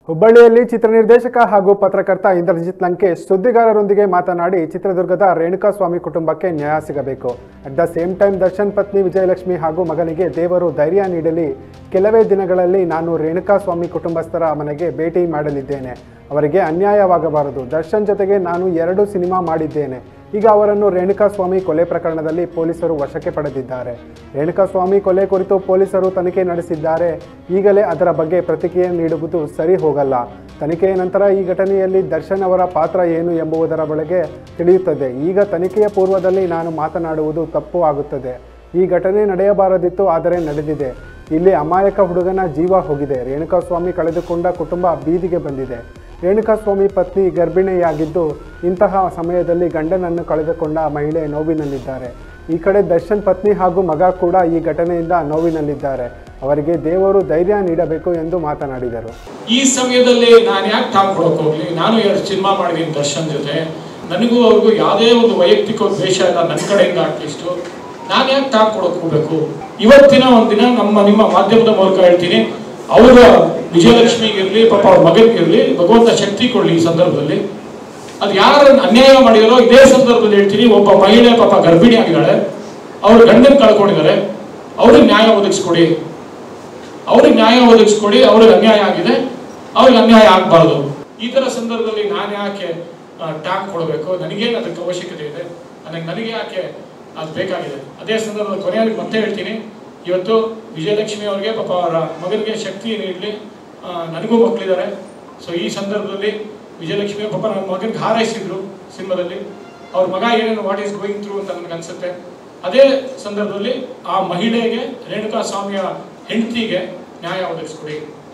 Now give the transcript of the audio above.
ಹುಬ್ಬಳ್ಳಿಯಲ್ಲಿ ಚಿತ್ರ ನಿರ್ದೇಶಕ ಹಾಗೂ ಪತ್ರಕರ್ತ ಇಂದ್ರಜಿತ್ ಲಂಕೇಶ್ ಸುದ್ದಿಗಾರರೊಂದಿಗೆ ಮಾತನಾಡಿ ಚಿತ್ರದುರ್ಗದ ರೇಣುಕಾಸ್ವಾಮಿ ಕುಟುಂಬಕ್ಕೆ ನ್ಯಾಯ ಸಿಗಬೇಕು at the same time Darshan ಪತ್ನಿ ವಿಜಯಲಕ್ಷ್ಮಿ ಹಾಗೂ ಮಗನಿಗೆ ದೇವರು ಧೈರ್ಯ ನೀಡಲಿ ಕೆಲವೇ ದಿನಗಳಲ್ಲಿ ನಾನು ರೇಣುಕಾಸ್ವಾಮಿ ಕುಟುಂಬಸ್ಥರ ಮನೆಗೆ ಭೇಟಿ ಮಾಡಲಿದ್ದೇನೆ ಅವರಿಗೆ ಅನ್ಯಾಯವಾಗಬಾರದು ದರ್ಶನ್ ಜೊತೆಗೆ ನಾನು ಎರಡು ಸಿನಿಮಾ ಮಾಡಿದ್ದೇನೆ ಈಗ ಅವರನ್ನು ರೇಣುಕಾಸ್ವಾಮಿ ಕೊಲೆ ಪ್ರಕರಣದಲ್ಲಿ ಪೊಲೀಸರು ವಶಕ್ಕೆ ಪಡೆದಿದ್ದಾರೆ ರೇಣುಕಾಸ್ವಾಮಿ ಕೊಲೆ ಕುರಿತು ಪೊಲೀಸರು ತನಿಖೆ ನಡೆಸಿದ್ದಾರೆ ಈಗಲೇ ಅದರ ಬಗ್ಗೆ ಪ್ರತಿಕ್ರಿಯೆ ನೀಡುವುದು ಸರಿ ಹೋಗಲ್ಲ ತನಿಖೆಯ ನಂತರ ಈ ಘಟನೆಯಲ್ಲಿ ದರ್ಶನ್ ಅವರ ಪಾತ್ರ ಏನು ಎಂಬುದರ ಬಳಿಗೆ ತಿಳಿಯುತ್ತದೆ ಈಗ ತನಿಖೆಯ ಪೂರ್ವದಲ್ಲಿ ನಾನು ಮಾತನಾಡುವುದು ತಪ್ಪು ಆಗುತ್ತದೆ ಈ ಘಟನೆ ನಡೆಯಬಾರದಿತ್ತು ಆದರೆ ನಡೆದಿದೆ ಇಲ್ಲಿ ಅಮಾಯಕ ಹುಡುಗನ ಜೀವ ಹೋಗಿದೆ ರೇಣುಕಾಸ್ವಾಮಿ ಕಳೆದುಕೊಂಡ ಕುಟುಂಬ ಬೀದಿಗೆ ಬಂದಿದೆ ರೇಣುಕಾಸ್ವಾಮಿ ಪತ್ನಿ ಗರ್ಭಿಣಿಯಾಗಿದ್ದು ಇಂತಹ ಸಮಯದಲ್ಲಿ ಗಂಡನನ್ನು ಕಳೆದುಕೊಂಡ ಮಹಿಳೆ ನೋವಿನಲ್ಲಿದ್ದಾರೆ ಈ ಕಡೆ ದರ್ಶನ್ ಪತ್ನಿ ಹಾಗೂ ಮಗ ಕೂಡ ಈ ಘಟನೆಯಿಂದ ನೋವಿನಲ್ಲಿದ್ದಾರೆ ಅವರಿಗೆ ದೇವರು ಧೈರ್ಯ ನೀಡಬೇಕು ಎಂದು ಮಾತನಾಡಿದರು ಈ ಸಮಯದಲ್ಲಿ ನಾನು ಯಾಕೆ ಟಾಪ್ ಕೊಡೋಕೆ ಹೋಗ್ಲಿ ನಾನು ಎರಡು ಸಿನಿಮಾ ಮಾಡಿದ್ದೀನಿ ದರ್ಶನ್ ಜೊತೆ ನನಗೂ ಅವ್ರಿಗೂ ಯಾವುದೇ ಒಂದು ವೈಯಕ್ತಿಕ ದ್ವೇಷ ಇಲ್ಲ ನನ್ನ ಕಡೆಯಿಂದ ಅಟ್ಲೀಸ್ಟು ನಾನು ಯಾಕೆ ಟಾಪ್ ಕೊಡೋಕೆ ಹೋಗ್ಬೇಕು ಇವತ್ತಿನ ಒಂದಿನ ನಮ್ಮ ನಿಮ್ಮ ಮಾಧ್ಯಮದ ಮೂಲಕ ಹೇಳ್ತೀನಿ ಅವರ ವಿಜಯಲಕ್ಷ್ಮಿಗಿರ್ಲಿ ಪಾಪ ಅವ್ರ ಮಗನಿಗಿರ್ಲಿ ಭಗವಂತ ಶಕ್ತಿ ಕೊಡ್ಲಿ ಈ ಸಂದರ್ಭದಲ್ಲಿ ಅದು ಯಾರು ಅನ್ಯಾಯ ಮಾಡಿದಾರೋ ಇದೇ ಸಂದರ್ಭದಲ್ಲಿ ಹೇಳ್ತೀನಿ ಒಬ್ಬ ಮಹಿಳೆ ಪಾಪ ಗರ್ಭಿಣಿ ಆಗಿದ್ದಾಳೆ ಅವ್ರ ಗಂಡನ ಕಳ್ಕೊಂಡಿದ್ದಾರೆ ಅವ್ರಿಗೆ ನ್ಯಾಯ ಒದಗಿಸ್ಕೊಡಿ ಅವ್ರಿಗೆ ನ್ಯಾಯ ಒದಗಿಸ್ಕೊಡಿ ಅವ್ರಿಗೆ ಅನ್ಯಾಯ ಆಗಿದೆ ಅವ್ರಿಗೆ ಅನ್ಯಾಯ ಆಗಬಾರ್ದು ಈ ತರ ಸಂದರ್ಭದಲ್ಲಿ ನಾನು ಯಾಕೆ ಟ್ಯಾಗ್ ಕೊಡಬೇಕು ನನಗೇನು ಅದಕ್ಕೆ ಅವಶ್ಯಕತೆ ಇದೆ ನನಗೆ ನನಗೆ ಯಾಕೆ ಅದು ಬೇಕಾಗಿದೆ ಅದೇ ಸಂದರ್ಭದಲ್ಲಿ ಕೊನೆಯಲ್ಲಿ ಮತ್ತೆ ಹೇಳ್ತೀನಿ ಇವತ್ತು ವಿಜಯಲಕ್ಷ್ಮಿ ಅವ್ರಿಗೆ ಪಾಪ ಅವರ ಮಗನಿಗೆ ಶಕ್ತಿ ನೀಡಲಿ ನನಗೂ ಮಕ್ಕಳಿದ್ದಾರೆ ಸೊ ಈ ಸಂದರ್ಭದಲ್ಲಿ ವಿಜಯಲಕ್ಷ್ಮಿ ಪಾಪ ನನ್ನ ಮಗನಿಗೆ ಹಾರೈಸಿದ್ರು ಸಿನಿಮಾದಲ್ಲಿ ಅವ್ರ ಮಗ ಏನೇನು ವಾಟ್ ಈಸ್ ಗೋಯಿಂಗ್ ಥ್ರೂ ಅಂತ ನನಗೆ ಅನ್ಸುತ್ತೆ ಅದೇ ಸಂದರ್ಭದಲ್ಲಿ ಆ ಮಹಿಳೆಗೆ ರೇಣುಕಾ ಸ್ವಾಮಿಯ ಹೆಂಡತಿಗೆ ನ್ಯಾಯ ಒದಗಿಸ್ಕೊಡಿ